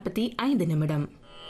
முப்பத்தி ஐந்து நிமிடம்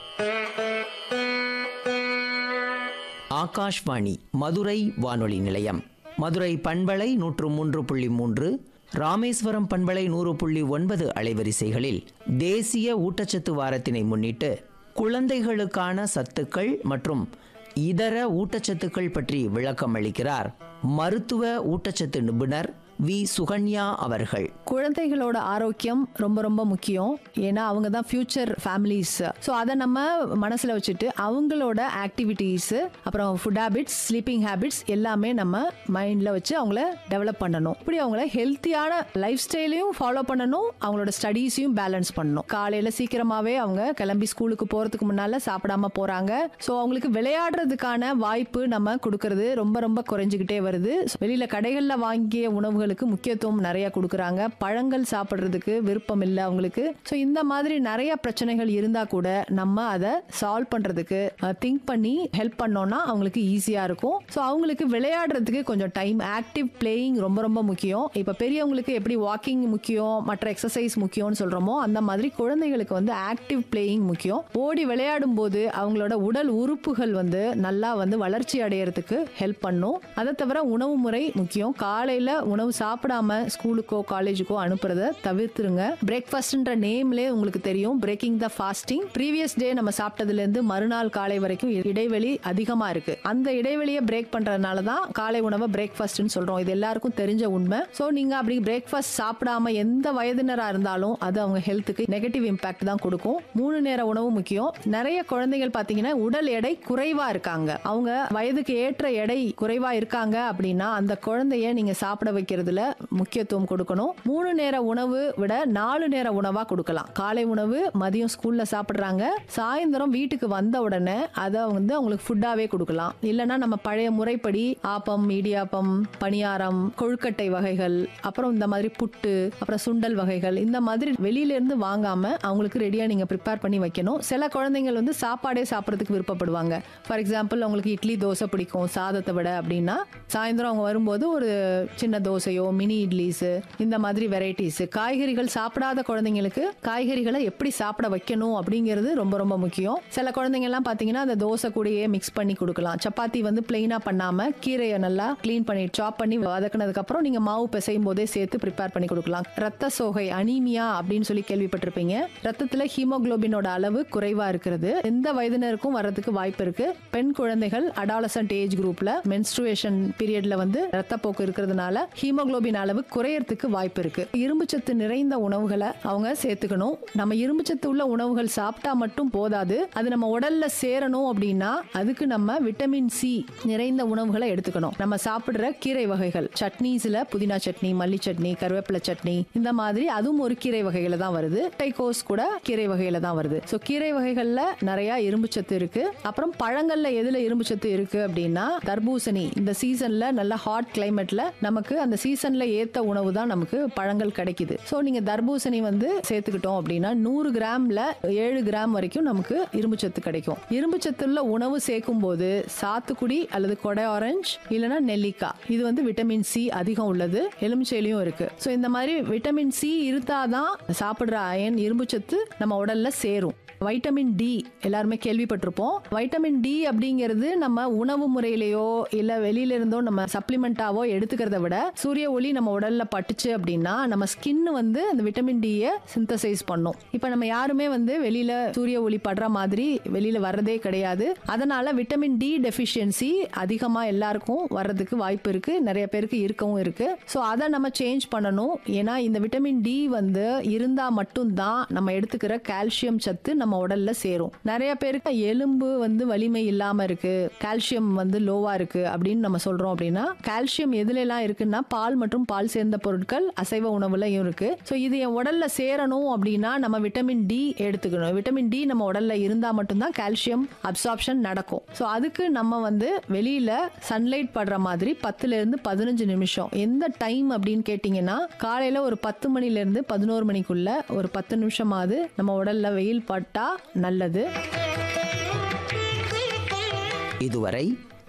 ஆகாஷ்வாணி மதுரை வானொலி நிலையம் மதுரை பண்பலை நூற்று மூன்று புள்ளி மூன்று ராமேஸ்வரம் பண்பலை நூறு புள்ளி ஒன்பது அலைவரிசைகளில் தேசிய ஊட்டச்சத்து வாரத்தினை முன்னிட்டு குழந்தைகளுக்கான சத்துக்கள் மற்றும் இதர ஊட்டச்சத்துக்கள் பற்றி விளக்கம் அளிக்கிறார் மருத்துவ ஊட்டச்சத்து நிபுணர் வி சுகன்யா அவர்கள் குழந்தைகளோட ஆரோக்கியம் ரொம்ப ரொம்ப முக்கியம் ஏன்னா அவங்க தான் ஃபியூச்சர் ஃபேமிலிஸ் ஸோ அதை நம்ம மனசில் வச்சுட்டு அவங்களோட ஆக்டிவிட்டீஸ் அப்புறம் ஃபுட் ஹேபிட்ஸ் ஸ்லீப்பிங் ஹேபிட்ஸ் எல்லாமே நம்ம மைண்டில் வச்சு அவங்கள டெவலப் பண்ணணும் இப்படி அவங்கள ஹெல்த்தியான லைஃப் ஸ்டைலையும் ஃபாலோ பண்ணணும் அவங்களோட ஸ்டடீஸையும் பேலன்ஸ் பண்ணணும் காலையில் சீக்கிரமாகவே அவங்க கிளம்பி ஸ்கூலுக்கு போகிறதுக்கு முன்னால் சாப்பிடாம போகிறாங்க ஸோ அவங்களுக்கு விளையாடுறதுக்கான வாய்ப்பு நம்ம கொடுக்கறது ரொம்ப ரொம்ப குறைஞ்சிக்கிட்டே வருது வெளியில் கடைகளில் வாங்கிய உணவுகளுக்கு முக்கியத்துவம் நிறைய கொடுக்குறாங்க பழங்கள் சாப்பிட்றதுக்கு விருப்பம் இல்லை அவங்களுக்கு ஸோ இந்த மாதிரி நிறைய பிரச்சனைகள் இருந்தால் கூட நம்ம அதை சால்வ் பண்ணுறதுக்கு திங்க் பண்ணி ஹெல்ப் பண்ணோம்னா அவங்களுக்கு ஈஸியாக இருக்கும் ஸோ அவங்களுக்கு விளையாடுறதுக்கு கொஞ்சம் டைம் ஆக்டிவ் பிளேயிங் ரொம்ப ரொம்ப முக்கியம் இப்போ பெரியவங்களுக்கு எப்படி வாக்கிங் முக்கியம் மற்ற எக்ஸசைஸ் முக்கியம்னு சொல்கிறோமோ அந்த மாதிரி குழந்தைகளுக்கு வந்து ஆக்டிவ் பிளேயிங் முக்கியம் ஓடி விளையாடும் போது அவங்களோட உடல் உறுப்புகள் வந்து நல்லா வந்து வளர்ச்சி அடையறதுக்கு ஹெல்ப் பண்ணும் அதை தவிர உணவு முறை முக்கியம் காலையில் உணவு சாப்பிடாம ஸ்கூலுக்கோ காலேஜுக்கோ அனுப்புறத தவிர்த்துருங்க பிரேக்ஃபாஸ்ட்ன்ற நேம்லே உங்களுக்கு தெரியும் breaking the fasting previous day நம்ம சாப்பிட்டதுலேருந்து மறுநாள் காலை வரைக்கும் இடைவெளி அதிகமாக இருக்கு அந்த இடைவெளியை பிரேக் பண்ணுறதுனால தான் காலை உணவை பிரேக்ஃபாஸ்ட்னு சொல்கிறோம் இது எல்லாருக்கும் தெரிஞ்ச உண்மை ஸோ நீங்கள் அப்படி பிரேக்ஃபாஸ்ட் சாப்பிடாம எந்த வயதினராக இருந்தாலும் அது அவங்க ஹெல்த்துக்கு நெகட்டிவ் இம்பாக்ட் தான் கொடுக்கும் மூணு நேர உணவு முக்கியம் நிறைய குழந்தைகள் பார்த்தீங்கன்னா உடல் எடை குறைவா இருக்காங்க அவங்க வயதுக்கு ஏற்ற எடை குறைவா இருக்காங்க அப்படின்னா அந்த குழந்தைய நீங்க சாப்பிட வைக்கிறதுல முக்கியத்துவம் கொடுக்கணும் மூணு நேர உணவு விட நாலு நேர உணவா கொடுக்கலாம் காலை உணவு மதியம் ஸ்கூல்ல சாப்பிடுறாங்க சாயந்தரம் வீட்டுக்கு வந்த உடனே அதை வந்து அவங்களுக்கு ஃபுட்டாவே கொடுக்கலாம் இல்லைன்னா நம்ம பழைய முறைப்படி ஆப்பம் இடியாப்பம் பணியாரம் கொழுக்கட்டை வகைகள் அப்புறம் இந்த மாதிரி புட்டு அப்புறம் சுண்டல் வகைகள் இந்த மாதிரி வெளியில இருந்து வாங்காம அவங்களுக்கு ரெடியா நீங்க ப்ரிப்பேர் பண்ணி வைக்கணும் சில குழந்தைகள் வந்து சாப்பாடே சாப்பிட்றதுக்கு விருப்பப்படுவாங்க ஃபார் எக்ஸாம்பிள் அவங்களுக்கு இட்லி தோசை பிடிக்கும் சாதத்தை விட அப்படின்னா சாயந்தரம் அவங்க வரும்போது ஒரு சின்ன தோசையோ மினி இட்லிஸ் இந்த மாதிரி வெரைட்டிஸ் காய்கறிகள் சாப்பிடாத குழந்தைங்களுக்கு காய்கறிகளை எப்படி சாப்பிட வைக்கணும் அப்படிங்கிறது ரொம்ப ரொம்ப முக்கியம் சில குழந்தைங்க எல்லாம் பாத்தீங்கன்னா அந்த தோசை கூடயே மிக்ஸ் பண்ணி கொடுக்கலாம் சப்பாத்தி வந்து பிளெயினா பண்ணாம கீரையை நல்லா க்ளீன் பண்ணி சாப் பண்ணி வதக்குனதுக்கு அப்புறம் நீங்க மாவு பிசையும் போதே சேர்த்து ப்ரிப்பேர் பண்ணி கொடுக்கலாம் ரத்த சோகை அனீமியா அப்படின்னு சொல்லி கேள்விப்பட்டிருப்பீங்க ரத்தத்துல ஹீமோகுளோபினோட அளவு குறைவா இருக்கிறது எந்த வயதினருக்கும் வர்றதுக்கு வாய்ப்பு இருக்கு பெண் குழந்தைகள் அடாலசன்ட் ஏஜ் குரூப்ல மென்ஸ்ட்ருவேஷன் பீரியட்ல வந்து ரத்தப்போக்கு இருக்கிறதுனால ஹீமோகுளோபின் அளவு குறையறதுக்கு வாய்ப்பு இருக்கு இரும்புச்சத்து நிறைந்த உணவுகளை அவங்க சேர்த்துக்கணும் நம்ம இரும்புச்சத்து உள்ள உணவுகள் சாப்பிட்டா மட்டும் போதாது அது நம்ம உடல்ல சேரணும் அப்படின்னா அதுக்கு நம்ம விட்டமின் சி நிறைந்த உணவுகளை எடுத்துக்கணும் நம்ம சாப்பிடுற கீரை வகைகள் சட்னிஸ்ல புதினா சட்னி மல்லி சட்னி கருவேப்பிலை சட்னி இந்த மாதிரி அதுவும் ஒரு கீரை வகையில தான் வருது டைகோஸ் கூட கீரை வகையில தான் வருது ஸோ கீரை வகைகள்ல நிறைய இரும்பு சத்து இருக்கு அப்புறம் பழங்கள்ல எதுல இரும்பு சத்து இருக்கு அப்படின்னா தர்பூசணி இந்த சீசன்ல நல்ல ஹாட் கிளைமேட்ல நமக்கு அந்த சீசன்ல ஏத்த உணவு தான் நமக்கு பழங்கள் கிடைக்குது ஸோ நீங்க தர்பூசணி வந்து சேர்த்துக்கிட்டோம் அப்படின்னா நூறு கிராம்ல ஏழு கிராம் வரைக்கும் நமக்கு இரும்பு சத்து கிடைக்கும் இரும்பு சத்துள்ள உணவு சேர்க்கும் போது சாத்துக்குடி அல்லது கொடை ஆரஞ்சு இல்லைன்னா நெல்லிக்காய் இது வந்து விட்டமின் சி அதிகம் உள்ளது எலுமிச்சையிலையும் இருக்கு ஸோ இந்த மாதிரி விட்டமின் சி இருந்தாதான் சாப்பிடுற அயன் இரும்பு சத்து நம்ம உடல்ல சேரும் வைட்டமின் டி எல்லாருமே கேள்விப்பட்டிருப்போம் வைட்டமின் டி அப்படிங்கிறது நம்ம உணவு முறையிலேயோ இல்ல வெளியில இருந்தோ நம்ம சப்ளிமெண்டாவோ எடுத்துக்கிறத விட சூரிய ஒளி நம்ம உடல்ல பட்டுச்சு அப்படின்னா நம்ம ஸ்கின் வந்து அந்த விட்டமின் டியை சிந்தசைஸ் பண்ணும் இப்போ நம்ம யாருமே வந்து வெளியில சூரிய ஒளி படுற மாதிரி வெளியில வர்றதே கிடையாது அதனால விட்டமின் டி டெஃபிஷியன்சி அதிகமா எல்லாருக்கும் வர்றதுக்கு வாய்ப்பு இருக்கு நிறைய பேருக்கு இருக்கவும் இருக்கு ஸோ அதை நம்ம சேஞ்ச் பண்ணணும் ஏன்னா இந்த விட்டமின் டி வந்து இருந்தா மட்டும்தான் நம்ம எடுத்துக்கிற கால்சியம் சத்து நம்ம உடல்ல சேரும் நிறைய பேருக்கு எலும்பு வந்து வலிமை இல்லாம இருக்கு கால்சியம் வந்து லோவா இருக்கு அப்படின்னு நம்ம சொல்றோம் அப்படின்னா கால்சியம் எதுல எல்லாம் இருக்குன்னா பால் மற்றும் பால் சேர்ந்த பொருட்கள் அசைவ உணவுலயும் இருக்கு ஸோ இது என் உடல்ல சேரணும் அப்படின்னா நம்ம விட்டமின் டி எடுத்துக்கணும் விட்டமின் டி நம்ம உடல்ல இருந்தா மட்டும்தான் கால்சியம் அப்சார்ப்ஷன் நடக்கும் ஸோ அதுக்கு நம்ம வந்து வெளியில சன்லைட் படுற மாதிரி பத்துல இருந்து பதினஞ்சு நிமிஷம் எந்த டைம் அப்படின்னு கேட்டிங்கன்னா காலையில ஒரு பத்து மணில இருந்து பதினோரு மணிக்குள்ள ஒரு பத்து நிமிஷமாவது நம்ம உடல்ல வெயில் பட்டா நல்லது இதுவரை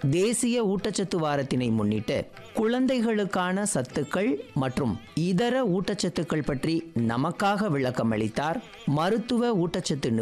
தேசிய ஊட்டச்சத்து வாரத்தினை முன்னிட்டு குழந்தைகளுக்கான சத்துக்கள் மற்றும் இதர ஊட்டச்சத்துக்கள் பற்றி நமக்காக விளக்கம் அளித்தார் மருத்துவ ஊட்டச்சத்து